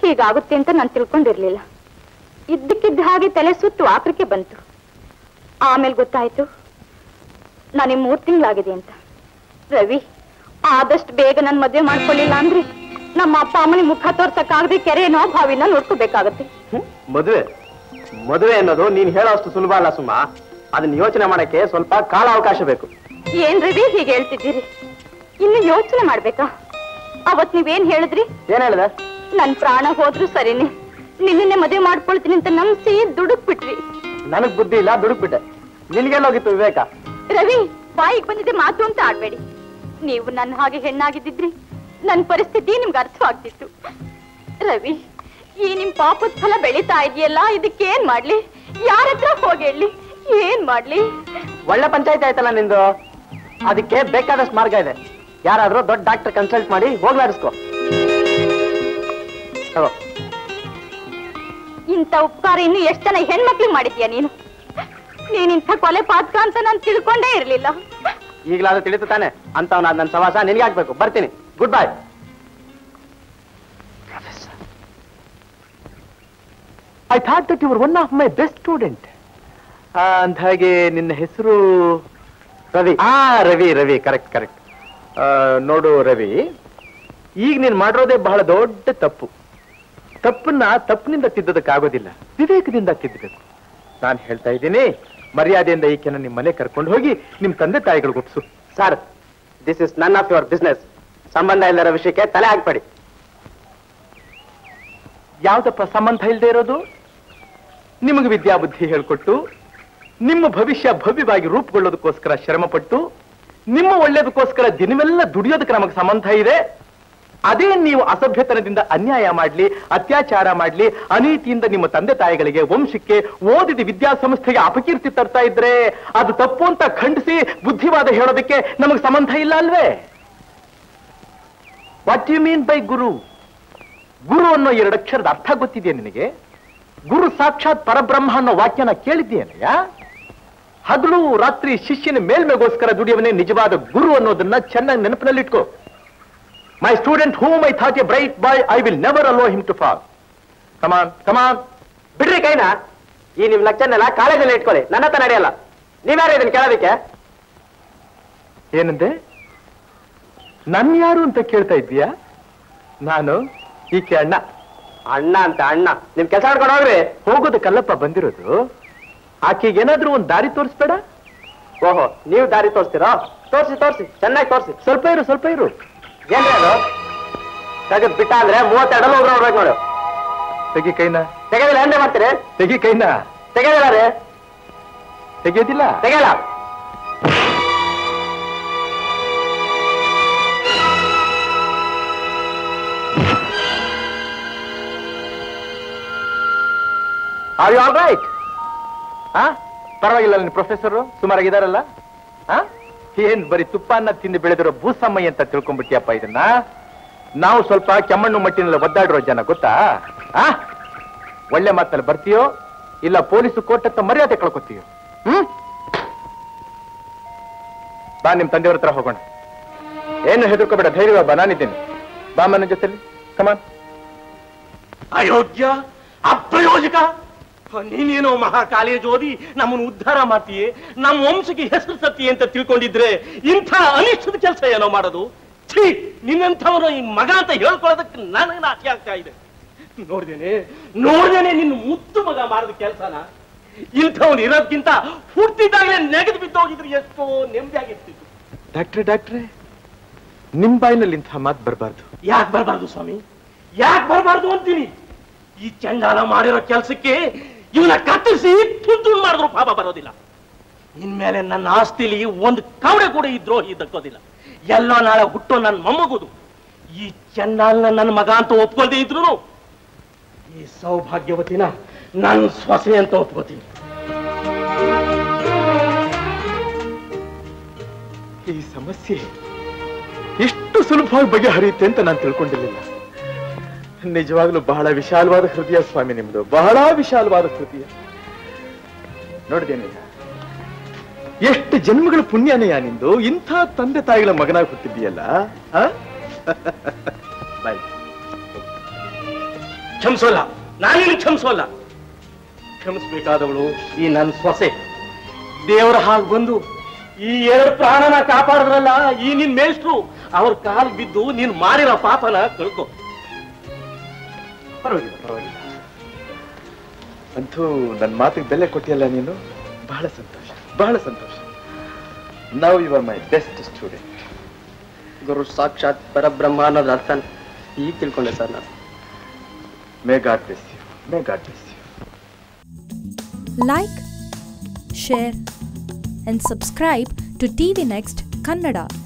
ಹೀಗಾಗುತ್ತೆ ಅಂತ ನಾನು ತಿಳ್ಕೊಂಡಿರ್ಲಿಲ್ಲ ಇದ್ದಕ್ಕಿದ್ದ ಹಾಗೆ ತಲೆ ಸುತ್ತು ಆಕ್ರಕ್ಕೆ ಬಂತು ಆಮೇಲೆ ಗೊತ್ತಾಯ್ತು ನನಗೆ ಮೂರ್ ತಿಂಗಳಾಗಿದೆ ಅಂತ ರವಿ ಆದಷ್ಟು ಬೇಗ ನನ್ ಮದ್ವೆ ಮಾಡ್ಕೊಳ್ಳಿಲ್ಲ ಅಂದ್ರೆ ನಮ್ಮ ಅಪ್ಪ ಅಮ್ಮನಿಗೆ ಮುಖ ತೋರ್ಸಕ್ಕಾಗದೆ ಕೆರೆನೋ ಬಾವಿನ ನೋಡ್ಕೋಬೇಕಾಗತ್ತೆ ಮದುವೆ ಮದುವೆ ಅನ್ನೋದು ನೀನ್ ಹೇಳೋಷ್ಟು ಸುಲಭ ಅಲ್ಲ ಸುಮ್ಮ ಅದನ್ನ ಯೋಚನೆ ಮಾಡಕ್ಕೆ ಸ್ವಲ್ಪ ಕಾಲ ಅವಕಾಶ ಬೇಕು ಏನ್ ರವಿ ಹೀಗೆ ಹೇಳ್ತಿದ್ದೀರಿ ಇನ್ನು ಯೋಚನೆ ಮಾಡ್ಬೇಕಾ ಅವತ್ ನೀವೇನ್ ಹೇಳಿದ್ರಿ ಏನ್ ಹೇಳ್ದೆ ನನ್ ಪ್ರಾಣ ಹೋದ್ರು ಸರಿನೇ ನಿನ್ನೆ ಮದುವೆ ಮಾಡ್ಕೊಳ್ತೀನಿ ಅಂತ ನಂಬಿಸಿ ದುಡುಕ್ ಬಿಟ್ರಿ ನನಗ್ ಬುದ್ಧಿ ಇಲ್ಲ ದುಡುಕ್ಬಿಟ್ಟೆ ನಿನ್ಗೆಲ್ಲೋಗಿತ್ತು ವಿವೇಕ ರವಿ ಬಾಯಿಗೆ ಬಂದಿದೆ ಮಾತು ಅಂತ ಆಡ್ಬೇಡಿ ನೀವು ನನ್ನ ಹಾಗೆ ಹೆಣ್ಣಾಗಿದ್ದಿದ್ರಿ ನನ್ ಪರಿಸ್ಥಿತಿ ನಿಮ್ಗೆ ಅರ್ಥವಾಗ್ತಿತ್ತು ರವಿ ಈ ನಿಮ್ ಪಾಪದ ಫಲ ಬೆಳೀತಾ ಇದೆಯಲ್ಲ ಇದಕ್ಕೇನ್ ಮಾಡ್ಲಿ ಯಾರ ಹತ್ರ ಹೋಗಿ ಹೇಳಿ ಏನ್ ಮಾಡ್ಲಿ ಒಳ್ಳೆ ಪಂಚಾಯತ್ ಆಯ್ತಲ್ಲ ನಿಂದು ಅದಕ್ಕೆ ಬೇಕಾದಷ್ಟು ಮಾರ್ಗ ಇದೆ ಯಾರಾದ್ರೂ ದೊಡ್ಡ ಡಾಕ್ಟರ್ ಕನ್ಸಲ್ಟ್ ಮಾಡಿ ಹೋಗ್ಲಾಡಿಸ್ಕೋ ತಗೋ ಇಂಥ ಉಪಕಾರ ಇನ್ನು ಎಷ್ಟ್ ಜನ ಹೆಣ್ಮಕ್ಳಿಗೆ ಮಾಡಿದ್ಯಾ ನೀನು ನೀನಿಂಥ ಕೊಲೆ ಪಾತಕ ಅಂತ ನಾನು ತಿಳ್ಕೊಂಡೇ ಇರ್ಲಿಲ್ಲ ಈಗಲಾದ್ರೂ ತಿಳಿತು ತಾನೆ ಅಂತವನ ನನ್ನ ಸವಾಸ ನಿನ್ಗೆ ಹಾಕ್ಬೇಕು ಬರ್ತೀನಿ good bye I thought that your one of my best student ಅಂದ ಹಾಗೆ ನಿನ್ನ ಹೆಸರು ರವಿ ಆ ರವಿ ರವಿ ಕರೆಕ್ಟ್ ಕರೆಕ್ಟ್ ನೋಡು ರವಿ ಈಗ ನೀನ್ ಮಾಡಿರೋದೇ ಬಹಳ ದೊಡ್ಡ ತಪ್ಪು ತಪ್ಪನ್ನ ತಪ್ಪಿನಿಂದ ತಿದ್ದೋದಕ್ಕಾಗೋದಿಲ್ಲ ವಿವೇಕದಿಂದ ತಿದ್ದಬೇಕು ನಾನು ಹೇಳ್ತಾ ಇದ್ದೀನಿ ಮರ್ಯಾದೆಯಿಂದ ಈಕೆನ ನಿಮ್ಮ ಮನೆ ಕರ್ಕೊಂಡು ಹೋಗಿ ನಿಮ್ ತಂದೆ ತಾಯಿಗಳಿಗೆ ಒಪ್ಸು sir this is none of your business ಸಂಬಂಧ ಇಲ್ಲದ ವಿಷಯಕ್ಕೆ ತಲೆ ಹಾಕ್ಬೇಡಿ ಯಾವ್ದಪ್ಪ ಸಂಬಂಧ ಇಲ್ಲದೆ ಇರೋದು ನಿಮಗೆ ವಿದ್ಯಾಬುದ್ಧಿ ಹೇಳ್ಕೊಟ್ಟು ನಿಮ್ಮ ಭವಿಷ್ಯ ಭವ್ಯವಾಗಿ ರೂಪುಗೊಳ್ಳೋದಕ್ಕೋಸ್ಕರ ಶ್ರಮಪಟ್ಟು ನಿಮ್ಮ ಒಳ್ಳೇದಕ್ಕೋಸ್ಕರ ದಿನವೆಲ್ಲ ದುಡಿಯೋದಕ್ಕೆ ನಮಗೆ ಸಂಬಂಧ ಇದೆ ಅದೇ ನೀವು ಅಸಭ್ಯತನದಿಂದ ಅನ್ಯಾಯ ಮಾಡ್ಲಿ ಅತ್ಯಾಚಾರ ಮಾಡ್ಲಿ ಅನೀತಿಯಿಂದ ನಿಮ್ಮ ತಂದೆ ತಾಯಿಗಳಿಗೆ ವಂಶಕ್ಕೆ ಓದಿದ ವಿದ್ಯಾಸಂಸ್ಥೆಗೆ ಅಪಕೀರ್ತಿ ತರ್ತಾ ಇದ್ರೆ ಅದು ತಪ್ಪು ಅಂತ ಖಂಡಿಸಿ ಬುದ್ಧಿವಾದ ಹೇಳೋದಕ್ಕೆ ನಮಗೆ ಸಂಬಂಧ ಇಲ್ಲ ಅಲ್ವೇ ವಾಟ್ ಯು ಮೀನ್ ಬೈ ಗುರು ಗುರು ಅನ್ನೋ ಎರಡು ಅಕ್ಷರದ ಅರ್ಥ ಗೊತ್ತಿದೆಯಾ ನಿನಗೆ ಗುರು ಸಾಕ್ಷಾತ್ ಪರಬ್ರಹ್ಮ ಅನ್ನೋ ವಾಕ್ಯನ ಕೇಳಿದ್ದೀಯನಯ್ಯ ಹಗಲು ರಾತ್ರಿ ಶಿಷ್ಯನ ಮೇಲ್ಮೆಗೋಸ್ಕರ ದುಡಿಯವನೇ ನಿಜವಾದ ಗುರು ಅನ್ನೋದನ್ನ ಚೆನ್ನಾಗಿ ನೆನಪಿನಲ್ಲಿಟ್ಕೋ my student whom I thought a bright boy I will never allow him to fall come on come on ಬಿಡ್ರಿ ಕೈನ ಈ ನಿಮ್ ಲೆಕ್ಚರ್ನೆಲ್ಲ ಕಾಲೇಜಲ್ಲಿ ಇಟ್ಕೊಳ್ಳಿ ನನ್ನ ಹತ್ರ ನಡೆಯಲ್ಲ ನೀವ್ಯಾರು ಇದನ್ನ ಕೇಳೋದಕ್ಕೆ ಏನಂದೆ ನನ್ ಯಾರು ಅಂತ ಕೇಳ್ತಾ ಇದ್ದೀಯಾ ನಾನು ಈಕೆ ಅಣ್ಣ ಅಣ್ಣ ಅಂತ ಅಣ್ಣ ನಿಮ್ ಕೆಲಸ ಮಾಡ್ಕೊಂಡು ಹೋಗ್ರಿ ಹೋಗೋದಕ್ಕಲ್ಲಪ್ಪ ಬಂದಿರೋದು ಆಕೆಗೆ ಏನಾದ್ರೂ ಒಂದು ದಾರಿ ತೋರಿಸ್ಬೇಡ ಓಹೋ ನೀವು ದಾರಿ ತೋರಿಸ್ತೀರಾ ತೋರ್ಸಿ ತೋರ್ಸಿ ಚೆನ್ನಾಗಿ ತೋರ್ಸಿ ಸ್ವಲ್ಪ ಇರು ಸ್ವಲ್ಪ ಇರು ಏನ್ರಿ ಅದು ತೆಗೆದ್ ಬಿಟ್ಟ ಅಂದ್ರೆ ಮೂವತ್ತೆರಡಲ್ಲ ಹೋಗ್ರ ನೋಡ್ಬೇಕು ನೋಡು ತೆಗಿ ಕೈನ ತೆಗೆದಿಲ್ಲ ಏನ್ರಿ ಮಾಡ್ತೀರಿ ತೆಗಿ ಕೈನ ತೆಗೆದಿಲ್ಲ ರೀ ತೆಗಿಯೋದಿಲ್ಲ ತೆಗೆಯಲ್ಲ ಆರ್ ಯು ಆಲ್ ರೈಟ್ ಹಾ ಪರವಾಗಿಲ್ಲ ನಿನ್ನ ಪ್ರೊಫೆಸರು ಸುಮಾರಾಗಿದಾರಲ್ಲ ಹಾ ಏನ್ ಬರೀ ತುಪ್ಪನ್ನ ತಿಂದು ಬೆಳೆದಿರೋ ಭೂಸಮ್ಮಯ್ಯ ಅಂತ ತಿಳ್ಕೊಂಡ್ಬಿಟ್ಟಿಯಪ್ಪ ಇದನ್ನ ನಾವು ಸ್ವಲ್ಪ ಕೆಮ್ಮಣ್ಣು ಮಟ್ಟಿನಲ್ಲಿ ಒದ್ದಾಡಿರೋ ಜನ ಗೊತ್ತಾ ಆ ಒಳ್ಳೆ ಮಾತಲ್ಲಿ ಬರ್ತೀಯೋ ಇಲ್ಲ ಪೊಲೀಸು ಕೋರ್ಟ್ ಹತ್ತ ಮರ್ಯಾದೆ ಕಳ್ಕೊತೀಯೋ ಹ್ಮ್ ಬಾ ನಿಮ್ ತಂದೆಯವ್ರ ಹತ್ರ ಹೋಗೋಣ ಏನು ಹೆದರ್ಕೋಬೇಡ ಧೈರ್ಯ ಬಾ ನಾನಿದ್ದೀನಿ ಬಾ ನನ್ನ ಜೊತೆಲಿ ಕಮಾನ್ ಅಯೋಗ್ಯ ಅಪ್ರಯೋಜಕ ನೀನೇನೋ ಮಹಾ ಕಾಲೇಜ್ ಓದಿ ನಮ್ಮನ್ನು ಉದ್ಧಾರ ಮಾಡ್ತೀಯೇ ನಮ್ಮ ವಂಶಕ್ಕೆ ಹೆಸರು ಸತ್ತಿ ಅಂತ ತಿಳ್ಕೊಂಡಿದ್ರೆ ಇಂಥ ಅನಿಷ್ಟದ ಕೆಲಸ ಏನೋ ಮಾಡೋದು ಛೀ ನಿನ್ನಂಥವನು ಈ ಮಗ ಅಂತ ಹೇಳ್ಕೊಳ್ಳೋದಕ್ಕೆ ನನಗೆ ನಾಚಿಕೆ ಆಗ್ತಾ ಇದೆ ನೋಡ್ದೇನೆ ನೋಡ್ದೇನೆ ನಿನ್ನ ಮುದ್ದು ಮಗ ಮಾಡಿದ ಕೆಲಸನ ಇಂಥವ್ನು ಇರೋದ್ಕಿಂತ ಹುಟ್ಟಿದಾಗಲೇ ನೆಗೆದು ಬಿದ್ದೋಗಿದ್ರೆ ಎಷ್ಟೋ ನೆಮ್ಮದಿ ಆಗಿರ್ತಿತ್ತು ಡಾಕ್ಟ್ರೆ ಡಾಕ್ಟ್ರೆ ನಿಮ್ ಬಾಯಿನಲ್ಲಿ ಇಂಥ ಮಾತು ಬರಬಾರ್ದು ಯಾಕೆ ಬರಬಾರ್ದು ಸ್ವಾಮಿ ಯಾಕೆ ಬರಬಾರ್ದು ಅಂತೀನಿ ಈ ಚಂಡಾಲ ಮಾಡಿರೋ ಕೆಲಸಕ್ಕೆ ಇವನ ಕತ್ತರಿಸಿ ತುಂಡು ಮಾಡಿದ್ರು ಪಾಪ ಬರೋದಿಲ್ಲ ಇನ್ಮೇಲೆ ನನ್ನ ಆಸ್ತಿಲಿ ಒಂದು ಕವಡೆ ಕೂಡ ಈ ದ್ರೋಹಿ ದಕ್ಕೋದಿಲ್ಲ ಎಲ್ಲ ನಾಳೆ ಹುಟ್ಟೋ ನನ್ನ ಮೊಮ್ಮಗುದು ಈ ಚಂಡಾಲನ ನನ್ನ ಮಗ ಅಂತ ಒಪ್ಕೊಳ್ದೇ ಇದ್ರು ಈ ಸೌಭಾಗ್ಯವತಿನ ನನ್ನ ಸೊಸೆ ಅಂತ ಒಪ್ಕೋತೀನಿ ಈ ಸಮಸ್ಯೆ ಎಷ್ಟು ಸುಲಭವಾಗಿ ಬಗೆಹರಿಯುತ್ತೆ ಅಂತ ನಾನು ತಿಳ್ಕೊಂಡಿರ್ಲಿಲ್ಲ ನಿಜವಾಗ್ಲೂ ಬಹಳ ವಿಶಾಲವಾದ ಹೃದಯ ಸ್ವಾಮಿ ನಿಮ್ದು ಬಹಳ ವಿಶಾಲವಾದ ಹೃದಯ ನೋಡಿದೇನೆ ಎಷ್ಟು ಜನ್ಮಗಳ ಪುಣ್ಯನೆಯ ನಿಂದು ಇಂಥ ತಂದೆ ತಾಯಿಗಳ ಮಗನಾಗಿ ಹುಟ್ಟಿದ್ದೀಯಲ್ಲ ಆ? ಬಾಯ್ ಕ್ಷಮಿಸೋಲ್ಲ ನಾನೇನು ಕ್ಷಮಿಸೋಲ್ಲ ಕ್ಷಮಿಸ್ಬೇಕಾದವಳು ಈ ನನ್ನ ಸೊಸೆ ದೇವರ ಹಾಗೆ ಬಂದು ಈ ಎರಡು ಪ್ರಾಣನ ಕಾಪಾಡಿದ್ರಲ್ಲ ಈ ನಿನ್ ಮೇಷ್ಟ್ರು ಅವ್ರ ಕಾಲ್ ಬಿದ್ದು ನೀನ್ ಮಾಡಿರೋ ಪಾಪನ ಕಳ್ಕೊ ಪರವಾಗಿಲ್ಲ ಪರವಾಗಿಲ್ಲ ಅಂತೂ ನನ್ನ ಮಾತಿಗೆ ಬೆಲೆ ಕೊಟ್ಟಿಯಲ್ಲ ನೀನು ಬಹಳ ಸಂತೋಷ ಬಹಳ ಸಂತೋಷ ನಾವು you are my best student ಗುರು ಸಾಕ್ಷಾತ್ ಪರಬ್ರಹ್ಮ ಅನ್ನೋದ್ರ ಅರ್ಥ ಈಗ ತಿಳ್ಕೊಂಡೆ ಸರ್ ನಾನು may God bless you may God bless you like, share, and subscribe to TV Next Kannada.